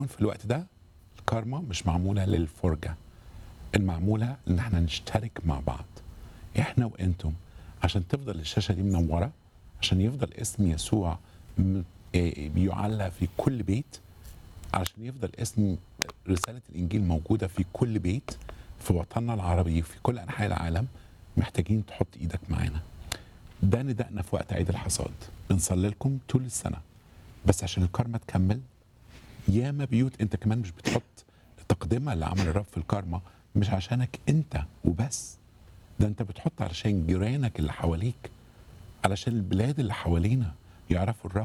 في الوقت ده الكارما مش معموله للفرجه المعموله ان احنا نشترك مع بعض احنا وانتم عشان تفضل الشاشه دي منوره عشان يفضل اسم يسوع م- إيه بيعلى في كل بيت عشان يفضل اسم رساله الانجيل موجوده في كل بيت في وطننا العربي في كل انحاء العالم محتاجين تحط ايدك معانا ده ندائنا في وقت عيد الحصاد بنصلي لكم طول السنه بس عشان الكارما تكمل ياما بيوت انت كمان مش بتحط تقدمه لعمل الرب في الكارما مش عشانك انت وبس ده انت بتحط علشان جيرانك اللي حواليك علشان البلاد اللي حوالينا يعرفوا الرب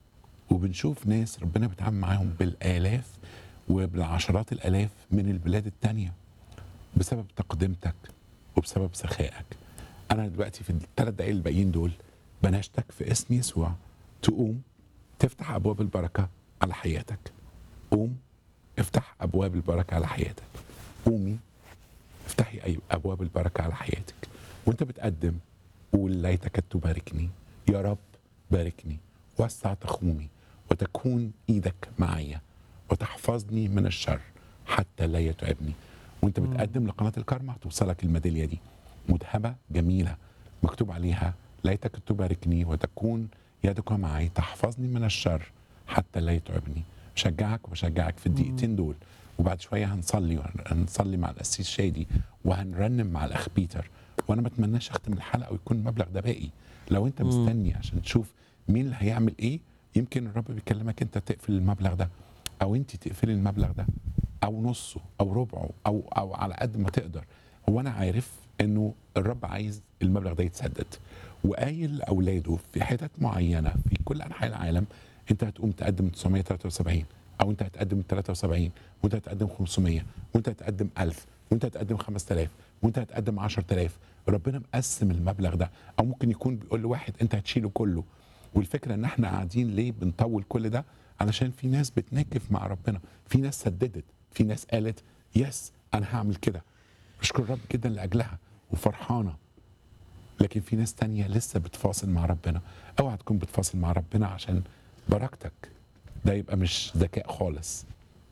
وبنشوف ناس ربنا بيتعامل معاهم بالالاف وبالعشرات الالاف من البلاد التانية بسبب تقدمتك وبسبب سخائك انا دلوقتي في الثلاث دقايق الباقيين دول بناشدك في اسم يسوع تقوم تفتح ابواب البركه على حياتك قوم افتح ابواب البركه على حياتك قومي افتحي اي ابواب البركه على حياتك وانت بتقدم قول ليتك تباركني يا رب باركني وسع تخومي وتكون ايدك معايا وتحفظني من الشر حتى لا يتعبني وانت بتقدم لقناه الكارما هتوصلك الميداليه دي مذهبه جميله مكتوب عليها ليتك تباركني وتكون يدك معي تحفظني من الشر حتى لا يتعبني بشجعك وبشجعك في الدقيقتين دول وبعد شويه هنصلي هنصلي مع القسيس شادي وهنرنم مع الاخ بيتر وانا ما اتمناش اختم الحلقه ويكون المبلغ ده باقي لو انت مستني عشان تشوف مين اللي هيعمل ايه يمكن الرب بيكلمك انت تقفل المبلغ ده او انت تقفلي المبلغ ده او نصه او ربعه او او على قد ما تقدر هو انا عارف انه الرب عايز المبلغ ده يتسدد وقايل لاولاده في حتت معينه في كل انحاء العالم انت هتقوم تقدم 973 او انت هتقدم 73 وانت هتقدم 500 وانت هتقدم 1000 وانت هتقدم 5000 وانت هتقدم 10000 ربنا مقسم المبلغ ده او ممكن يكون بيقول لواحد انت هتشيله كله والفكره ان احنا قاعدين ليه بنطول كل ده علشان في ناس بتنكف مع ربنا في ناس سددت في ناس قالت يس انا هعمل كده بشكر الرب جدا لاجلها وفرحانه لكن في ناس تانية لسه بتفاصل مع ربنا اوعى تكون بتفاصل مع ربنا عشان بركتك ده يبقى مش ذكاء خالص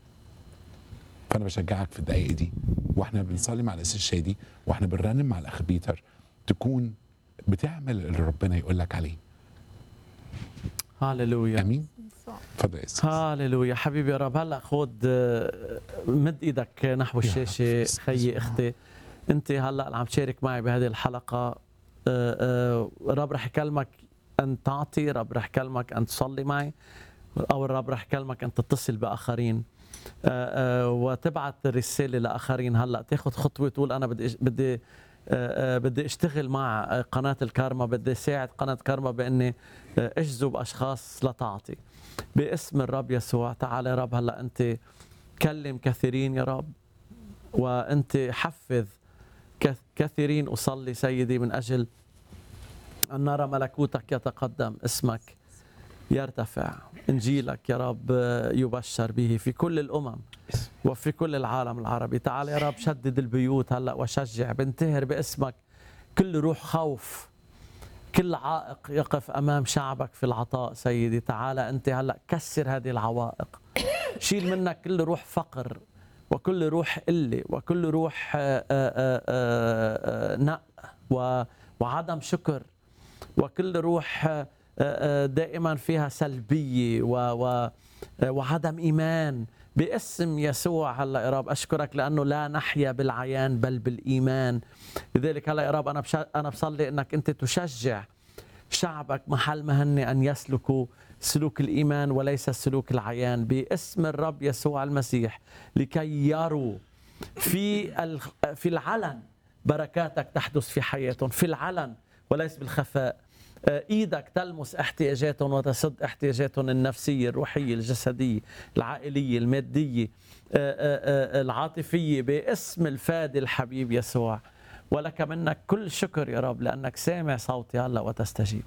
فانا بشجعك في الدقايق دي واحنا بنصلي مع الاسيس الشادي واحنا بنرنم مع الاخ بيتر تكون بتعمل اللي ربنا يقول لك عليه هاليلويا امين اتفضل يا اسيس هاليلويا حبيبي يا رب هلا خد آه، مد ايدك نحو يا الشاشه رب. خيي اختي انت هلا اللي عم تشارك معي بهذه الحلقه آه، آه، رب رح يكلمك ان تعطي رب رح يكلمك ان تصلي معي او الرب رح يكلمك ان تتصل باخرين آه، آه، وتبعت رساله لاخرين هلا تاخذ خطوه تقول انا بدي بدي آه، آه، بدي اشتغل مع آه، قناه الكارما بدي ساعد قناه كارما باني آه، اجذب اشخاص لتعطي باسم الرب يسوع تعال يا رب هلا انت كلم كثيرين يا رب وانت حفز كث- كثيرين اصلي سيدي من اجل ان نرى ملكوتك يتقدم اسمك يرتفع انجيلك يا رب يبشر به في كل الامم وفي كل العالم العربي تعال يا رب شدد البيوت هلا وشجع بنتهر باسمك كل روح خوف كل عائق يقف امام شعبك في العطاء سيدي تعال انت هلا كسر هذه العوائق شيل منك كل روح فقر وكل روح قله وكل روح آه، آه، آه، آه، نق و- وعدم شكر وكل روح آه، آه، دائما فيها سلبيه و و وعدم ايمان باسم يسوع هلا يا رب اشكرك لانه لا نحيا بالعيان بل بالايمان لذلك هلا يا رب انا بش- انا بصلي انك انت تشجع شعبك محل ما هن ان يسلكوا سلوك الايمان وليس سلوك العيان باسم الرب يسوع المسيح لكي يروا في ال- في العلن بركاتك تحدث في حياتهم في العلن وليس بالخفاء آه، ايدك تلمس احتياجاتهم وتسد احتياجاتهم النفسيه الروحيه الجسديه العائليه الماديه آه، آه، آه، العاطفيه باسم الفادي الحبيب يسوع ولك منك كل شكر يا رب لانك سامع صوتي هلا وتستجيب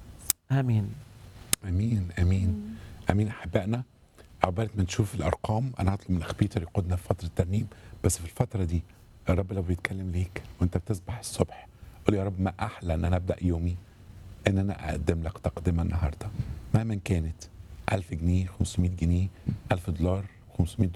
امين امين امين امين احبائنا عقبال ما نشوف الارقام انا هطلب من الاخ بيتر يقودنا في فتره ترنيم بس في الفتره دي الرب لو بيتكلم ليك وانت بتصبح الصبح قول يا رب ما احلى ان انا ابدا يومي ان انا اقدم لك تقدمه النهارده مهما كانت 1000 جنيه 500 جنيه 1000 دولار 500